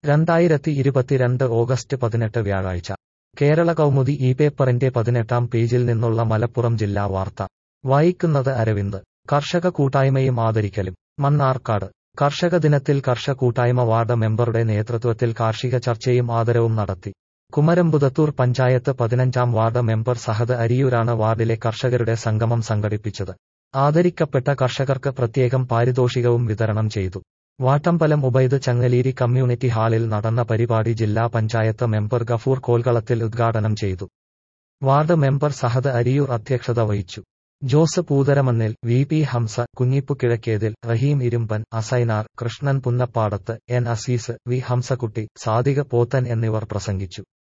രണ്ടായിരത്തി ഇരുപത്തിരണ്ട് ഓഗസ്റ്റ് പതിനെട്ട് വ്യാഴാഴ്ച കേരള കൗമുദി ഈ പേപ്പറിന്റെ പതിനെട്ടാം പേജിൽ നിന്നുള്ള മലപ്പുറം ജില്ലാ വാർത്ത വായിക്കുന്നത് അരവിന്ദ് കർഷക കൂട്ടായ്മയും ആദരിക്കലും മണ്ണാർക്കാട് കർഷക ദിനത്തിൽ കർഷക കൂട്ടായ്മ വാർഡ് മെമ്പറുടെ നേതൃത്വത്തിൽ കാർഷിക ചർച്ചയും ആദരവും നടത്തി കുമരംപുതത്തൂർ പഞ്ചായത്ത് പതിനഞ്ചാം വാർഡ് മെമ്പർ സഹദ് അരിയൂരാണ് വാർഡിലെ കർഷകരുടെ സംഗമം സംഘടിപ്പിച്ചത് ആദരിക്കപ്പെട്ട കർഷകർക്ക് പ്രത്യേകം പാരിതോഷികവും വിതരണം ചെയ്തു വാട്ടമ്പലം ഉബൈദ് ചങ്ങലേരി കമ്മ്യൂണിറ്റി ഹാളിൽ നടന്ന പരിപാടി ജില്ലാ പഞ്ചായത്ത് മെമ്പർ ഗഫൂർ കോൽകളത്തിൽ ഉദ്ഘാടനം ചെയ്തു വാർഡ് മെമ്പർ സഹദ് അരിയൂർ അധ്യക്ഷത വഹിച്ചു ജോസ് പൂതരമണ്ണിൽ വി പി ഹംസ കുഞ്ഞിപ്പു കിഴക്കേതിൽ റഹീം ഇരുമ്പൻ അസൈനാർ കൃഷ്ണൻ പുന്നപ്പാടത്ത് എൻ അസീസ് വി ഹംസക്കുട്ടി സാദിക പോത്തൻ എന്നിവർ പ്രസംഗിച്ചു